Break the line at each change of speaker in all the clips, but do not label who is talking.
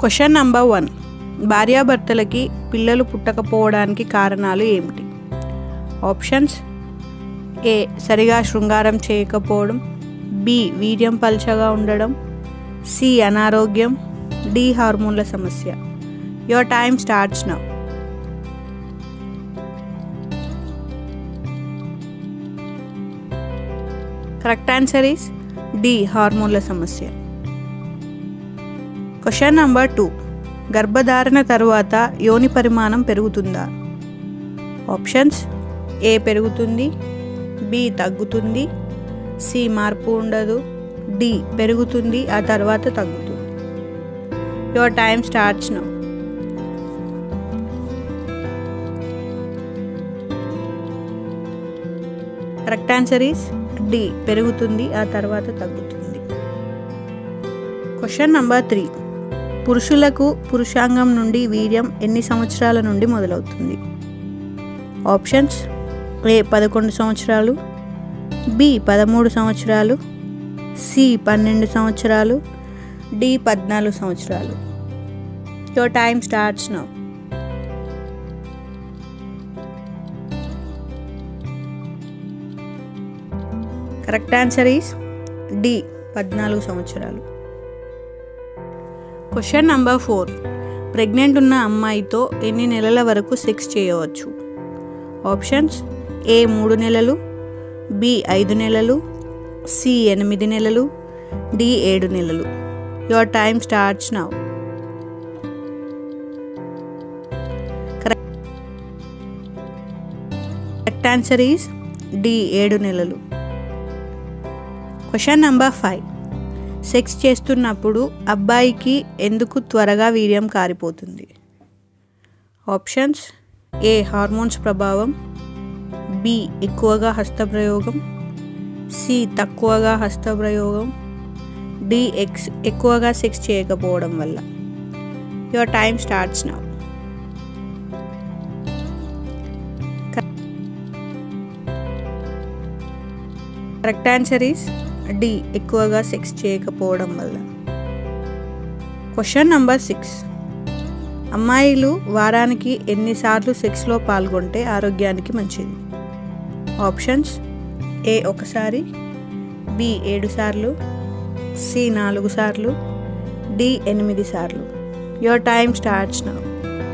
question number one భార్యాభర్తలకి పిల్లలు పుట్టకపోవడానికి కారణాలు ఏమిటి ఆప్షన్స్ ఏ సరిగా శృంగారం చేయకపోవడం బి వీర్యం పల్చగా ఉండడం సి అనారోగ్యం డి హార్మోన్ల సమస్య your time starts now correct answer is D హార్మోన్ల సమస్య క్వశ్చన్ నంబర్ టూ గర్భధారణ తరువాత యోని పరిమాణం పెరుగుతుందా ఆప్షన్స్ ఏ పెరుగుతుంది బి తగ్గుతుంది సి మార్పు ఉండదు డి పెరుగుతుంది ఆ తర్వాత తగ్గుతుంది your time starts now correct answer is D పెరుగుతుంది ఆ తర్వాత తగ్గుతుంది క్వశ్చన్ నంబర్ త్రీ పురుషులకు పురుషాంగం నుండి వీర్యం ఎన్ని సంవత్సరాల నుండి మొదలవుతుంది ఆప్షన్స్ ఏ పదకొండు సంవత్సరాలు బి పదమూడు సంవత్సరాలు సి పన్నెండు సంవత్సరాలు డి పద్నాలుగు సంవత్సరాలు your time starts now correct answer is D పద్నాలుగు సంవత్సరాలు క్వశ్చన్ నంబర్ ఫోర్ ప్రెగ్నెంట్ ఉన్న అమ్మాయితో ఎన్ని నెలల వరకు సెక్స్ చేయవచ్చు ఆప్షన్స్ ఏ మూడు నెలలు బి ఐదు నెలలు సి ఎనిమిది నెలలు డి ఏడు నెలలు your time starts now correct answer is D ఏడు నెలలు క్వశ్చన్ నంబర్ ఫైవ్ సెక్స్ చేస్తున్నప్పుడు అబ్బాయికి ఎందుకు త్వరగా వీర్యం కారిపోతుంది ఆప్షన్స్ ఏ హార్మోన్స్ ప్రభావం బి ఎక్కువగా హస్తప్రయోగం సి తక్కువగా హస్తప్రయోగం డి ఎక్స్ ఎక్కువగా సెక్స్ చేయకపోవడం వల్ల your time starts now correct answer is D ఎక్కువగా సెక్స్ చేయకపోవడం వల్ల క్వశ్చన్ నంబర్ సిక్స్ అమ్మాయిలు వారానికి ఎన్నిసార్లు సెక్స్లో పాల్గొంటే ఆరోగ్యానికి మంచిది ఆప్షన్స్ ఏ ఒకసారి బి ఏడు సార్లు సి నాలుగు సార్లు డి ఎనిమిది సార్లు your time starts now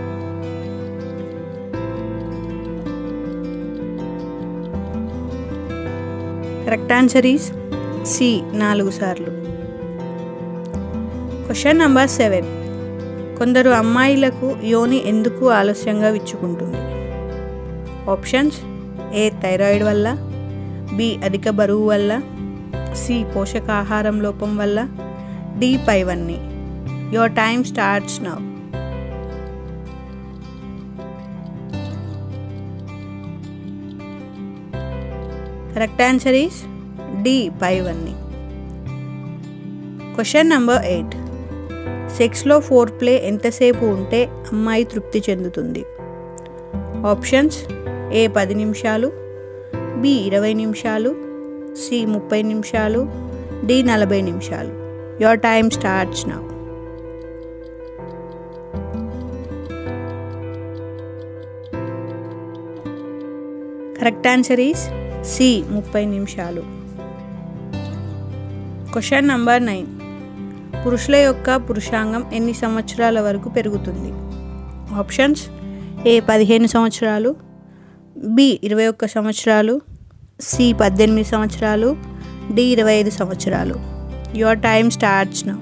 correct answer is C నాలుగు సార్లు క్వశ్చన్ నంబర్ సెవెన్ కొందరు అమ్మాయిలకు యోని ఎందుకు ఆలస్యంగా విచ్చుకుంటుంది ఆప్షన్స్ ఏ థైరాయిడ్ వల్ల బి అధిక బరువు వల్ల సి పోషకాహారం లోపం వల్ల డి పైవన్నీ your time starts now correct answer is D పైవన్నీ క్వశ్చన్ నంబర్ ఎయిట్ సెక్స్లో ఫోర్ ప్లే ఎంతసేపు ఉంటే అమ్మాయి తృప్తి చెందుతుంది ఆప్షన్స్ ఏ పది నిమిషాలు బి ఇరవై నిమిషాలు సి ముప్పై నిమిషాలు డి నలభై నిమిషాలు your time starts now correct answer is C ముప్పై నిమిషాలు క్వశ్చన్ నంబర్ నైన్ పురుషుల యొక్క పురుషాంగం ఎన్ని సంవత్సరాల వరకు పెరుగుతుంది ఆప్షన్స్ ఏ పదిహేను సంవత్సరాలు బి ఇరవై ఒక్క సంవత్సరాలు సి పద్దెనిమిది సంవత్సరాలు డి ఇరవై ఐదు సంవత్సరాలు your time starts now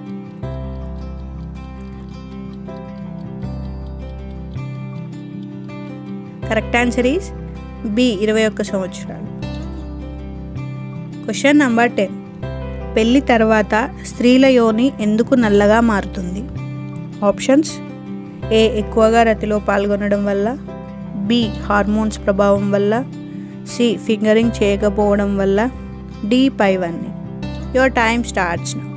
correct answer is B ఇరవై ఒక్క సంవత్సరాలు క్వశ్చన్ నంబర్ టెన్ పెళ్లి తర్వాత స్త్రీల యోని ఎందుకు నల్లగా మారుతుంది ఆప్షన్స్ ఏ ఎక్కువగా రతిలో పాల్గొనడం వల్ల బి హార్మోన్స్ ప్రభావం వల్ల సి ఫింగరింగ్ చేయకపోవడం వల్ల డి పైవన్నీ your time starts now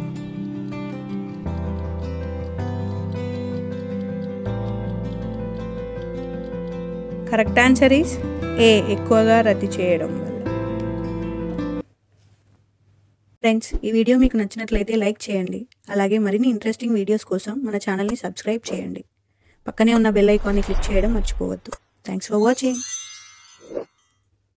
correct answer is A ఎక్కువగా రతి చేయడం వల్ల ఫ్రెండ్స్ ఈ వీడియో మీకు నచ్చినట్లయితే లైక్ చేయండి అలాగే మరిన్ని ఇంట్రెస్టింగ్ వీడియోస్ కోసం మన ఛానల్ని సబ్స్క్రైబ్ చేయండి పక్కనే ఉన్న బెల్ ఐకాన్ని క్లిక్ చేయడం మర్చిపోవద్దు థ్యాంక్స్ ఫర్ వాచింగ్